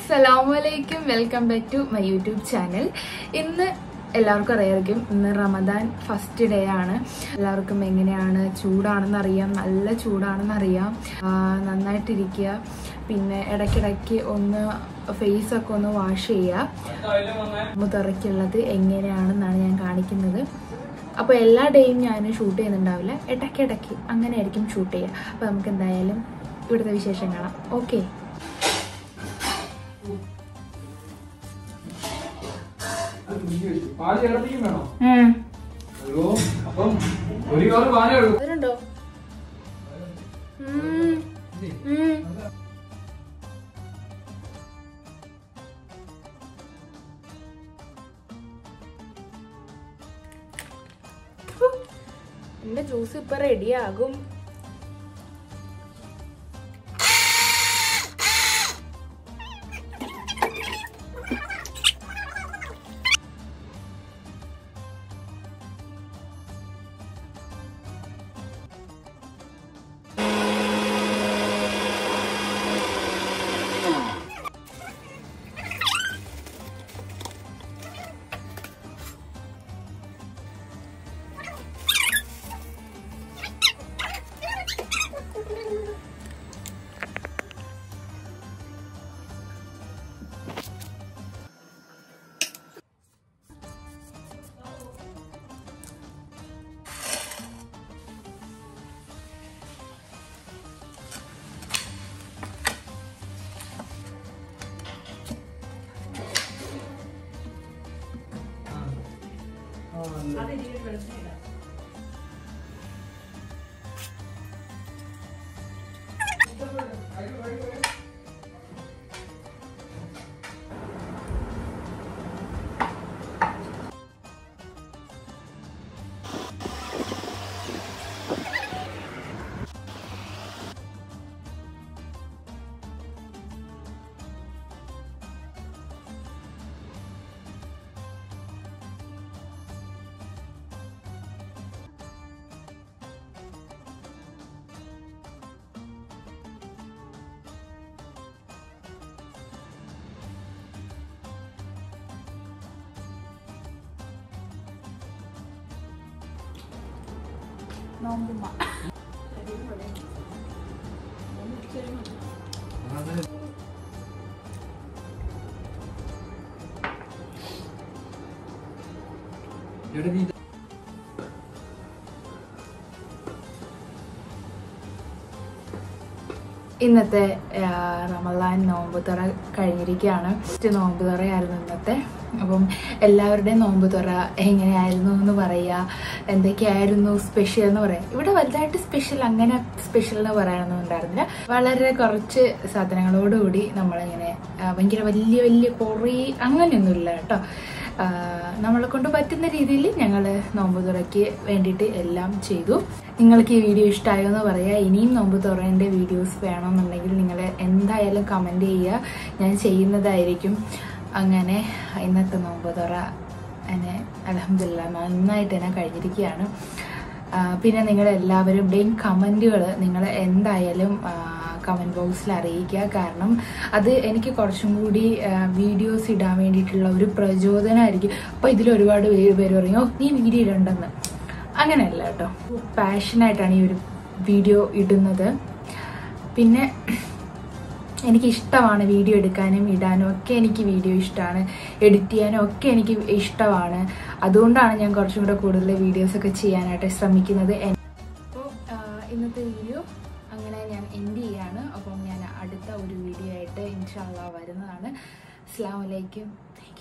അസ്സലാമലൈക്കും welcome back to my YouTube channel ഇന്ന് എല്ലാവർക്കും അറിയായിരിക്കും ഇന്ന് റമദാൻ ഫസ്റ്റ് ഡേ ആണ് എല്ലാവർക്കും എങ്ങനെയാണ് ചൂടാണെന്ന് അറിയാം നല്ല ചൂടാണെന്ന് അറിയാം ആ, നന്നായിട്ടിരിക്കുക പിന്നെ ഇടയ്ക്കിടയ്ക്ക് ഒന്ന് ഫേസ് ഒക്കെ ഒന്ന് വാഷ് ചെയ്യുക മുതറയ്ക്കുള്ളത് എങ്ങനെയാണെന്നാണ് ഞാൻ കാണിക്കുന്നത് അപ്പോൾ എല്ലാ ഡേയും ഞാൻ ഷൂട്ട് ചെയ്യുന്നുണ്ടാവില്ല ഇടയ്ക്കിടയ്ക്ക് അങ്ങനെ ആയിരിക്കും ഷൂട്ട് ചെയ്യുക അപ്പോൾ നമുക്ക് എന്തായാലും ഇവിടുത്തെ വിശേഷം കാണാം ഓക്കെ പാല് ചേർത്തിക്കും വേണോ അയ്യോ അപ്പം ഒരു കവർ പാലേ ഉള്ളൂ അതിലുണ്ടോ എന്റെ ജ്യൂസ് ഇപ്പൊ റെഡിയാകും നോമ്പുമ്മ എടാ നീ ഇന്നത്തെ ആ, റമദാൻ നോമ്പ് തുറ കഴിഞ്ഞിരിക്കുകയാണ് ഫസ്റ്റ് നോമ്പ് തുറയായിരുന്നു ഇന്നത്തെ അപ്പം എല്ലാവരുടെയും നോമ്പ് തുറ എങ്ങനെയായിരുന്നു എന്ന് പറയുക എന്തൊക്കെയായിരുന്നു സ്പെഷ്യൽ എന്ന് പറയാം ഇവിടെ വലുതായിട്ട് സ്പെഷ്യൽ അങ്ങനെ സ്പെഷ്യൽ എന്ന് പറയാനൊന്നും ഉണ്ടായിരുന്നില്ല വളരെ കുറച്ച് സാധനങ്ങളോടുകൂടി നമ്മളിങ്ങനെ ആ, ഭയങ്കര വലിയ വലിയ കുറേ അങ്ങനെയൊന്നുമില്ല കേട്ടോ ആ, നമ്മളെ കൊണ്ട് പറ്റുന്ന രീതിയിൽ ഞങ്ങൾ നോമ്പ് തുറയ്ക്ക് വേണ്ടിയിട്ട് എല്ലാം ചെയ്തു നിങ്ങൾക്ക് ഈ വീഡിയോ ഇഷ്ടമായോ എന്ന് പറയാം ഇനിയും നോമ്പ് തുറേൻ്റെ വീഡിയോസ് വേണമെന്നുണ്ടെങ്കിൽ നിങ്ങൾ എന്തായാലും കമൻറ്റ് ചെയ്യുക ഞാൻ ചെയ്യുന്നതായിരിക്കും അങ്ങനെ ഇന്നത്തെ നോമ്പ് തുറ എന്നെ അലഹമില്ല നന്നായിട്ട് തന്നെ കഴിഞ്ഞിരിക്കുകയാണ് ആ, പിന്നെ നിങ്ങൾ എല്ലാവരുടെയും കമൻറ്റുകൾ നിങ്ങൾ എന്തായാലും കമൻറ്റ് ബോക്സിൽ അറിയിക്കുക കാരണം അത് എനിക്ക് കുറച്ചും കൂടി വീഡിയോസ് ഇടാൻ വേണ്ടിയിട്ടുള്ള ഒരു പ്രചോദനമായിരിക്കും അപ്പോൾ ഇതിൽ ഒരുപാട് പേര് പേര് പറയും ഓ നീ വീഡിയോ ഇടണ്ടെന്ന് അങ്ങനെയല്ല കേട്ടോ പാഷനായിട്ടാണ് ഈ ഒരു വീഡിയോ ഇടുന്നത് പിന്നെ എനിക്ക് ഇഷ്ടമാണ് വീഡിയോ എടുക്കാനും ഇടാനും ഒക്കെ എനിക്ക് വീഡിയോ ഇഷ്ടമാണ് എഡിറ്റ് ചെയ്യാനും ഒക്കെ എനിക്ക് ഇഷ്ടമാണ് അതുകൊണ്ടാണ് ഞാൻ കുറച്ചും കൂടെ കൂടുതൽ വീഡിയോസ് ഒക്കെ ചെയ്യാനായിട്ട് ശ്രമിക്കുന്നത് അപ്പോൾ ഇന്നത്തെ വീഡിയോ അങ്ങനെ ഞാൻ എൻഡ് ചെയ്യാണ് അപ്പം ഞാൻ അടുത്ത ഒരു വീഡിയോ ആയിട്ട് ഇൻഷാല്ല വരുന്നതാണ് അസ്സാം വലൈക്കും താങ്ക്